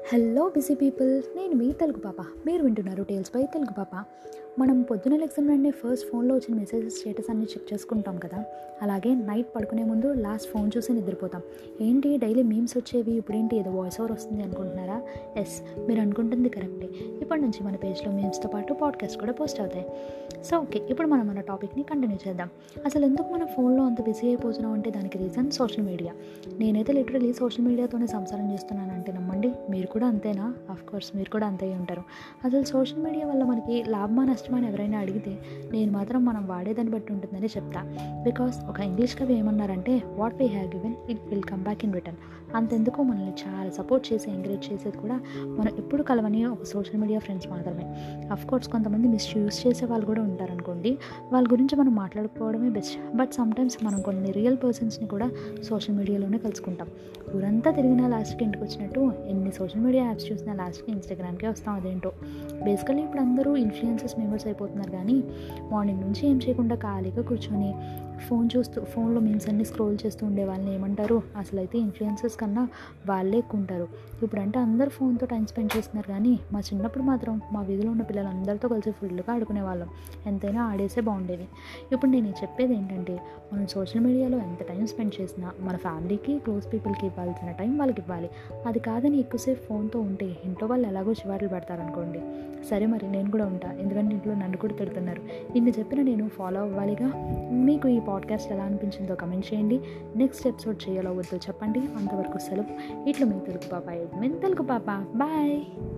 hello busy people నేను మీ తెలుగు పాప మీరు వింటున్నారు టేల్స్ బై తెలుగు పాప మనం పొద్దున ఎగ్జామ్ వెంటనే ఫస్ట్ ఫోన్లో వచ్చిన మెసేజెస్ స్టేటస్ అన్ని చెక్ చేసుకుంటాం కదా అలాగే నైట్ పడుకునే ముందు లాస్ట్ ఫోన్ చూసి నిద్రపోతాం ఏంటి డైలీ మీమ్స్ వచ్చేవి ఇప్పుడేంటి ఏదో వాయిస్ ఓవర్ వస్తుంది అనుకుంటున్నారా ఎస్ మీరు అనుకుంటుంది కరెక్టే ఇప్పటి నుంచి మన పేజ్లో మీమ్స్తో పాటు పాడ్కాస్ట్ కూడా పోస్ట్ అవుతాయి సో ఓకే ఇప్పుడు మనం మన టాపిక్ని కంటిన్యూ చేద్దాం అసలు ఎందుకు మన ఫోన్లో అంత బిజీ అయిపోతున్నాం అంటే దానికి రీజన్ సోషల్ మీడియా నేనైతే లిటరలీ సోషల్ మీడియాతోనే సంసారం చేస్తున్నానంటే నమ్మండి మీరు కూడా అంతేనా ఆఫ్ కోర్స్ మీరు కూడా అంతే అయి ఉంటారు అసలు సోషల్ మీడియా వల్ల మనకి లాభమా నష్టమా అని ఎవరైనా అడిగితే నేను మాత్రం మనం వాడేదాన్ని బట్టి ఉంటుందని చెప్తా బికాస్ ఒక ఇంగ్లీష్ కవి ఏమన్నారంటే what we have given it will come back in return అంతెందుకు మనల్ని చాలా సపోర్ట్ చేసి ఎంకరేజ్ చేసేది కూడా మనం ఎప్పుడు కలవని ఒక సోషల్ మీడియా ఫ్రెండ్స్ మాత్రమే అఫ్ కోర్స్ కొంతమంది మిస్యూజ్ చేసే వాళ్ళు కూడా ఉంటారనుకోండి వాళ్ళ గురించి మనం మాట్లాడుకోవడమే బెస్ట్ బట్ సమ్టైమ్స్ మనం కొన్ని రియల్ పర్సన్స్ని కూడా సోషల్ మీడియాలోనే కలుసుకుంటాం ఊరంతా తిరిగిన లాస్ట్కి ఇంటికి వచ్చినట్టు ఎన్ని సోషల్ మీడియా యాప్స్ చూసినా లాస్ట్కి ఇన్స్టాగ్రామ్కే వస్తాం అదేంటో బేసికలీ ఇప్పుడు అందరూ ఇన్ఫ్లుయెన్సెస్ మెంబర్స్ అయిపోతున్నారు కానీ మార్నింగ్ నుంచి ఏం చేయకుండా ఖాళీగా కూర్చొని ఫోన్ చూస్తూ ఫోన్లో మీమ్స్ అన్ని స్క్రోల్ చేస్తూ ఉండే వాళ్ళని ఏమంటారు అసలు అయితే ఇన్ఫ్లుయెన్సెస్ కన్నా వాళ్ళే ఎక్కువ ఉంటారు ఇప్పుడంటే అందరు ఫోన్తో టైం స్పెండ్ చేస్తున్నారు కానీ మా చిన్నప్పుడు మాత్రం మా వీధిలో ఉన్న పిల్లలు అందరితో కలిసి ఫుల్గా ఆడుకునే వాళ్ళం ఎంతైనా ఆడేసే బాగుండేది ఇప్పుడు నేను చెప్పేది ఏంటంటే మనం సోషల్ మీడియాలో ఎంత టైం స్పెండ్ చేసినా మన ఫ్యామిలీకి క్లోజ్ పీపుల్కి ఇవ్వాల్సిన టైం వాళ్ళకి ఇవ్వాలి అది కాదని ఎక్కువసేపు ఫోన్తో ఉంటే ఇంట్లో వాళ్ళు ఎలాగో చివాట్లు పెడతారనుకోండి సరే మరి నేను కూడా ఉంటా ఎందుకంటే ఇంట్లో నన్ను కూడా తిడుతున్నారు ఇన్ని చెప్పిన నేను ఫాలో అవ్వాలిగా మీకు ఈ పాడ్కాస్ట్ ఎలా అనిపించిందో కమెంట్ చేయండి నెక్స్ట్ ఎపిసోడ్ చేయాలో వద్దో చెప్పండి అంతవరకు సెలవు ఇట్లా మీ తెలుగు పాప మీ తెలుగు పాప బాయ్